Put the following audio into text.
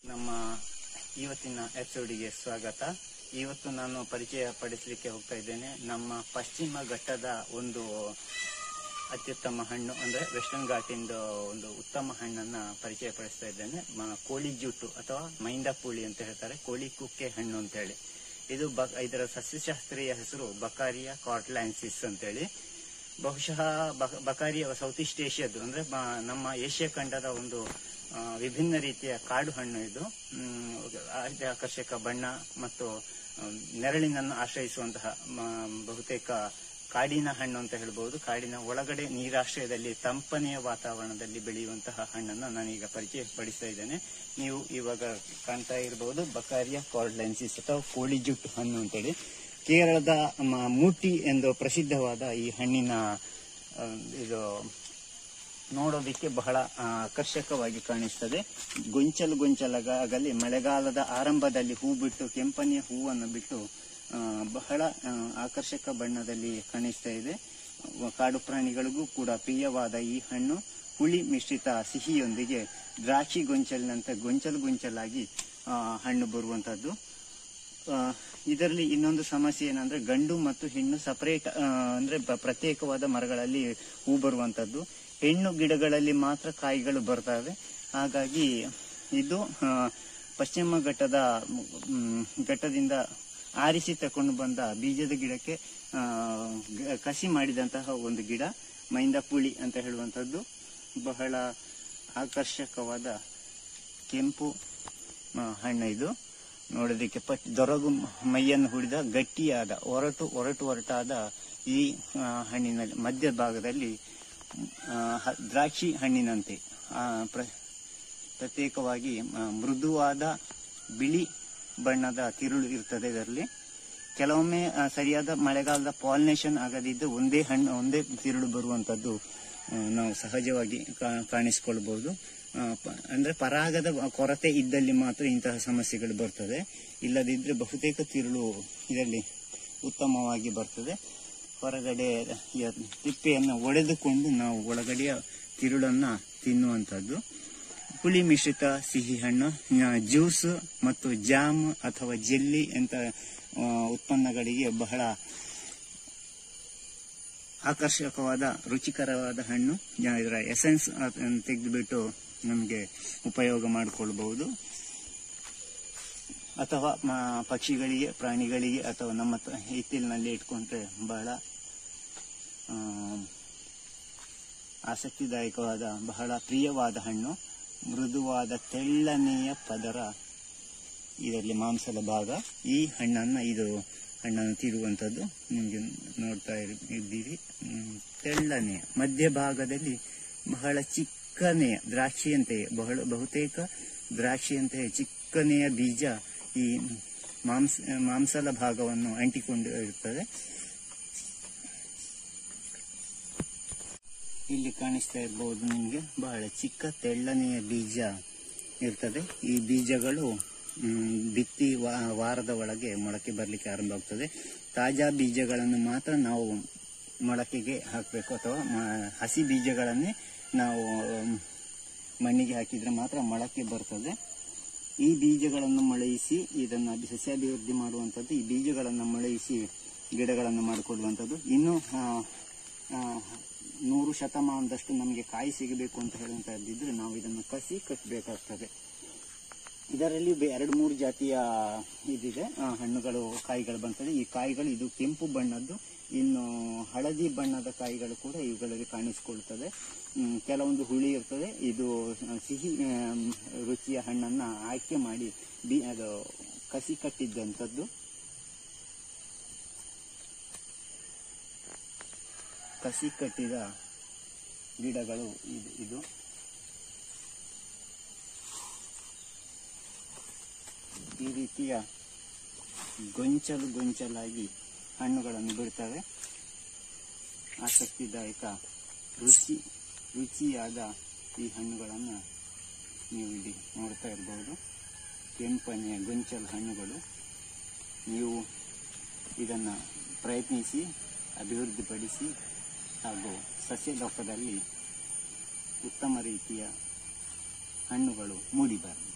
ನಮ್ಮ ಇವತ್ತಿನ ಎಪಿಸೋಡಿಗೆ ಸ್ವಾಗತ ಇವತ್ತು ನಾನು ಪರಿಚಯ ಪಡಿಸಲಿಕ್ಕೆ ಹೋಗ್ತಾ ಇದ್ದೇನೆ ನಮ್ಮ ಪಶ್ಚಿಮ ಘಟ್ಟದ ಒಂದು ಅತ್ಯುತ್ತಮ ಹಣ್ಣು ಅಂದ್ರೆ ವೆಸ್ಟರ್ನ್ ಘಾಟಿಂದ ಒಂದು ಉತ್ತಮ ಹಣ್ಣನ್ನ ಪರಿಚಯ ಪಡಿಸ್ತಾ ಇದ್ದೇನೆ ಮ- ಕೋಳಿ ಜೂಟು ಅಥವಾ ಮೈಂದಪುಳಿ ಅಂತ ಹೇಳ್ತಾರೆ ಕೋಳಿ ಕುಕ್ಕೆ ಹಣ್ಣು ಅಂತ ಹೇಳಿ ಇದು ಬ ಇದರ ಸಸ್ಯಶಾಸ್ತ್ರೀಯ ಹೆಸರು ಬಕಾರಿಯಾ ಕಾರ್ಟ್ಲ್ಯಾನ್ಸಿಸ್ ಅಂತೇಳಿ ಬಹುಶಃ ಬಕ- ಬಕಾರಿಯ ಸೌತ್ ಈಸ್ಟ್ ಏಷ್ಯಾದ್ದು ಅಂದ್ರೆ ಮ- ನಮ್ಮ ಏಷ್ಯಾ ಖಂಡದ ಒಂದು ಆ, ವಿಭಿನ್ನ ರೀತಿಯ ಕಾಡು ಹಣ್ಣು ಇದು ಮ್, ಅತಿ ಆಕರ್ಷಕ ಬಣ್ಣ ಮತ್ತು ಮ್, ನೆರಳಿನನ್ನು ಆಶ್ರಯಿಸುವಂತಹ ಮ- ಬಹುತೇಕ ಕಾಡಿನ ಹಣ್ಣು ಅಂತ ಹೇಳ್ಬಹುದು ಕಾಡಿನ ಒಳಗಡೆ ನೀರಾಶ್ರಯದಲ್ಲಿ ತಂಪನೆಯ ವಾತಾವರಣದಲ್ಲಿ ಬೆಳೆಯುವಂತಹ ಹಣ್ಣನ್ನು ನಾನೀಗ ಪರಿಚಯ ಪಡಿಸ್ತಾ ಇದ್ದೇನೆ ನೀವು ಇವಾಗ ಕಾಣ್ತಾ ಇರಬಹುದು ಬಕಾರಿಯಾ ಕಾರ್ಡ್ಲೆನ್ಸಿಸ್ ಅಥವಾ ಕೋಳಿ ಜುಟ್ಟು ಹಣ್ಣು ಅಂತೇಳಿ ಕೇರಳದ ಮ- ಮೂಟಿ ಎಂದು ಪ್ರಸಿದ್ಧವಾದ ಈ ಹಣ್ಣಿನ ಆ, ಇದು ನೋಡೋದಿಕ್ಕೆ ಬಹಳ ಆ, ಆಕರ್ಷಕವಾಗಿ ಕಾಣಿಸ್ತದೆ ಗೊಂಚಲು ಗೊಂಚಲಾಗಲಿ ಮಳೆಗಾಲದ ಆರಂಭದಲ್ಲಿ ಹೂ ಬಿಟ್ಟು ಕೆಂಪನೆಯ ಹೂವನ್ನು ಬಿಟ್ಟು ಆ, ಬಹಳ ಆ, ಆಕರ್ಷಕ ಬಣ್ಣದಲ್ಲಿ ಕಾಣಿಸ್ತಾ ಇದೆ ಕಾಡು ಪ್ರಾಣಿಗಳಿಗೂ ಕೂಡ ಪ್ರಿಯವಾದ ಈ ಹಣ್ಣು ಹುಳಿ ಮಿಶ್ರಿತ ಸಿಹಿಯೊಂದಿಗೆ ದ್ರಾಕ್ಷಿ ಗೊಂಚಲಿನಂತೆ ಗೊಂಚಲು ಗೊಂಚಲಾಗಿ ಆ, ಹಣ್ಣು ಬರುವಂತದ್ದು ಆ, ಇದರಲ್ಲಿ ಇನ್ನೊಂದು ಸಮಸ್ಯೆ ಏನಂದ್ರೆ ಗಂಡು ಮತ್ತು ಹೆಣ್ಣು ಸಪರೇಟ್ ಅಂದ್ರೆ ಬ- ಪ್ರತ್ಯೇಕವಾದ ಮರಗಳಲ್ಲಿ ಹೂ ಬರುವಂತದ್ದು ಹೆಣ್ಣು ಗಿಡಗಳಲ್ಲಿ ಮಾತ್ರ ಕಾಯಿಗಳು ಬರ್ತವೆ ಹಾಗಾಗಿ ಇದು ಆ, ಪಶ್ಚಿಮ ಘಟ್ಟದ ಮ್, ಘಟ್ಟದಿಂದ ಆರಿಸಿ ತಕೊಂಡು ಬಂದ ಬೀಜದ ಗಿಡಕ್ಕೆ ಆ, ಗ- ಕಸಿ ಮಾಡಿದಂತಹ ಒಂದು ಗಿಡ ಮೈಂದಪುಳಿ ಅಂತ ಹೇಳುವಂಥದ್ದು ಬಹಳ ಆಕರ್ಷಕವಾದ ಕೆಂಪು ಆ, ಹಣ್ಣು ಇದು ನೋಡೋದಕ್ಕೆ ಪಟ್ ದೊರಗು ಮೈಯನ್ನು ಹುಡಿದ ಗಟ್ಟಿಯಾದ ಒರಟು ಒರಟು ಒರಟಾದ ಈ ಆ, ಹಣ್ಣಿನ ಮಧ್ಯ ಭಾಗದಲ್ಲಿ ಆ, ಹ- ದ್ರಾಕ್ಷಿ ಹಣ್ಣಿನಂತೆ ಆ, ಪ್ರ- ಪ್ರತ್ಯೇಕವಾಗಿ ಆ, ಮೃದುವಾದ ಬಿಳಿ ಬಣ್ಣದ ತಿರುಳು ಇರ್ತದೆ ಇದರಲ್ಲಿ ಕೆಲವೊಮ್ಮೆ ಆ, ಸರಿಯಾದ ಮಳೆಗಾಲದ ಪಾಲಿನೇಷನ್ ಆಗದಿದ್ದು ಒಂದೇ ಹಣ್ಣು ಒಂದೇ ತಿರುಳು ಬರುವಂತದ್ದು ಆ, ನಾವು ಸಹಜವಾಗಿ ಕಾ- ಕಾಣಿಸಿಕೊಳ್ಬಹುದು ಆ, ಪ- ಅಂದ್ರೆ ಪರಾಗದ ಕೊರತೆ ಇದ್ದಲ್ಲಿ ಮಾತ್ರ ಇಂತಹ ಸಮಸ್ಯೆಗಳು ಬರ್ತದೆ ಇಲ್ಲದಿದ್ರೆ ಬಹುತೇಕ ತಿರುಳು ಇದರಲ್ಲಿ ಉತ್ತಮವಾಗಿ ಬರ್ತದೆ ಹೊರಗಡೆ ಯ- ತಿಪ್ಪೆಯನ್ನು ಒಡೆದುಕೊಂಡು ನಾವು ಒಳಗಡೆಯ ತಿರುಳನ್ನ ತಿನ್ನುವಂಥದ್ದು ಹುಳಿ ಮಿಶ್ರಿತ ಸಿಹಿ ಹಣ್ಣು ಆ, ಜ್ಯೂಸ್ ಮತ್ತು ಜಾಮ್ ಅಥವಾ ಜೆಲ್ಲಿ ಅಂತ ಆ, ಉತ್ಪನ್ನಗಳಿಗೆ ಬಹಳ ಆಕರ್ಷಕವಾದ ರುಚಿಕರವಾದ ಹಣ್ಣು ಜ- ಇದರ ಎಸೆನ್ಸ್ ತೆಗೆದುಬಿಟ್ಟು ನಮಗೆ ಉಪಯೋಗ ಮಾಡಿಕೊಳ್ಬಹುದು ಅಥವಾ ಮ- ಪಕ್ಷಿಗಳಿಗೆ ಪ್ರಾಣಿಗಳಿಗೆ ಅಥವಾ ನಮ್ಮ ತ- ಹಿತ್ತಲಿನಲ್ಲಿ ಇಟ್ಕೊಂಡ್ರೆ ಬಹಳ ಆ, ಆಸಕ್ತಿದಾಯಕವಾದ ಬಹಳ ಪ್ರಿಯವಾದ ಹಣ್ಣು ಮೃದುವಾದ ತೆಳ್ಳನೆಯ ಪದರ ಇದರಲ್ಲಿ ಮಾಂಸದ ಭಾಗ ಈ ಹಣ್ಣನ್ನ ಇದು ಹಣ್ಣನ್ನು ತಿರುವಂಥದ್ದು ನಿಮಗೆ ನೋಡ್ತಾ ಇರ್- ಇದ್ದೀರಿ ಹ್ಮ್, ತೆಳ್ಳನೆಯ ಮಧ್ಯಭಾಗದಲ್ಲಿ ಬಹಳ ಚಿಕ್ಕನೆಯ ದ್ರಾಕ್ಷಿಯಂತೆಯೇ ಬಹಳ ಬಹುತೇಕ ದ್ರಾಕ್ಷಿಯಂತೆಯೇ ಚಿಕ್ಕನೆಯ ಬೀಜ ಈ ಮಾಂಸ ಮಾಂಸದ ಭಾಗವನ್ನು ಅಂಟಿಕೊಂಡು ಇರುತ್ತದೆ ಇಲ್ಲಿ ಕಾಣಿಸ್ತಾ ಇರಬಹುದು ನಿಮಗೆ ಬಹಳ ಚಿಕ್ಕ ತೆಳ್ಳನೆಯ ಬೀಜ ಇರ್ತದೆ ಈ ಬೀಜಗಳು ಮ್, ಬಿತ್ತಿ ವಾ- ವಾರದ ಒಳಗೆ ಮೊಳಕೆ ಬರಲಿಕ್ಕೆ ಆರಂಭ ಆಗ್ತದೆ ತಾಜಾ ಬೀಜಗಳನ್ನು ಮಾತ್ರ ನಾವು ಮೊಳಕೆಗೆ ಹಾಕಬೇಕು ಅಥವಾ ಮ- ಹಸಿ ಬೀಜಗಳನ್ನೇ ನಾವು ಮ್, ಮಣ್ಣಿಗೆ ಹಾಕಿದ್ರೆ ಮಾತ್ರ ಮೊಳಕೆ ಬರ್ತದೆ ಈ ಬೀಜಗಳನ್ನು ಮೊಳೆಯಿಸಿ ಇದನ್ನು ಅಭಿ- ಸಸ್ಯಾಭಿವೃದ್ಧಿ ಮಾಡುವಂಥದ್ದು ಈ ಬೀಜಗಳನ್ನು ಮೊಳೆಯಿಸಿ ಗಿಡಗಳನ್ನು ಮಾಡಿಕೊಡುವಂಥದ್ದು ಇನ್ನು ಆ, ಆ, ನೂರು ಶತಮಾನದಷ್ಟು ನಮಗೆ ಕಾಯಿ ಸಿಗಬೇಕು ಅಂತ ಹೇಳುವಂತಹದ್ದಿದ್ರೆ ನಾವು ಇದನ್ನು ಕಸಿ ಕಟ್ಟಬೇಕಾಗ್ತದೆ ಇದರಲ್ಲಿ ಬೆ- ಎರಡು ಮೂರು ಜಾತಿಯ ಇದಿದೆ ಆ, ಹಣ್ಣುಗಳು ಕಾಯಿಗಳು ಬರ್ತದೆ ಈ ಕಾಯಿಗಳು ಇದು ಕೆಂಪು ಬಣ್ಣದ್ದು ಇನ್ನು ಹಳದಿ ಬಣ್ಣದ ಕಾಯಿಗಳು ಕೂಡ ಇವುಗಳಲ್ಲಿ ಕಾಣಿಸಿಕೊಳ್ತದೆ ಹ್ಮ್, ಕೆಲವೊಂದು ಹುಳಿ ಇರ್ತದೆ ಇದು ಆ, ಸಿಹಿ ಆಮ್, ರುಚಿಯ ಹಣ್ಣನ್ನ ಆಯ್ಕೆ ಮಾಡಿ ಬಿ ಅದು ಕಸಿ ಕಟ್ಟಿದ್ದಂಥದ್ದು ಕಸಿ ಕಟ್ಟಿದ ಗಿಡಗಳು ಇದು ಇದು ಈ ರೀತಿಯ ಗೊಂಚಲು ಗೊಂಚಲಾಗಿ ಹಣ್ಣುಗಳನ್ನು ಬಿಡ್ತವೆ ಆಸಕ್ತಿದಾಯಕ ರುಚಿ ರುಚಿಯಾದ ಈ ಹಣ್ಣುಗಳನ್ನು ನೀವು ಇಲ್ಲಿ ನೋಡ್ತಾ ಇರಬಹುದು ಕೆಂಪನೆಯ ಗೊಂಚಲು ಹಣ್ಣುಗಳು ನೀವು ಇದನ್ನು ಪ್ರಯತ್ನಿಸಿ ಅಭಿವೃದ್ಧಿಪಡಿಸಿ ಹಾಗೂ ಸಸ್ಯ ಲೋಕದಲ್ಲಿ ಉತ್ತಮ ರೀತಿಯ ಹಣ್ಣುಗಳು ಮೂಡಿಬರಲಿ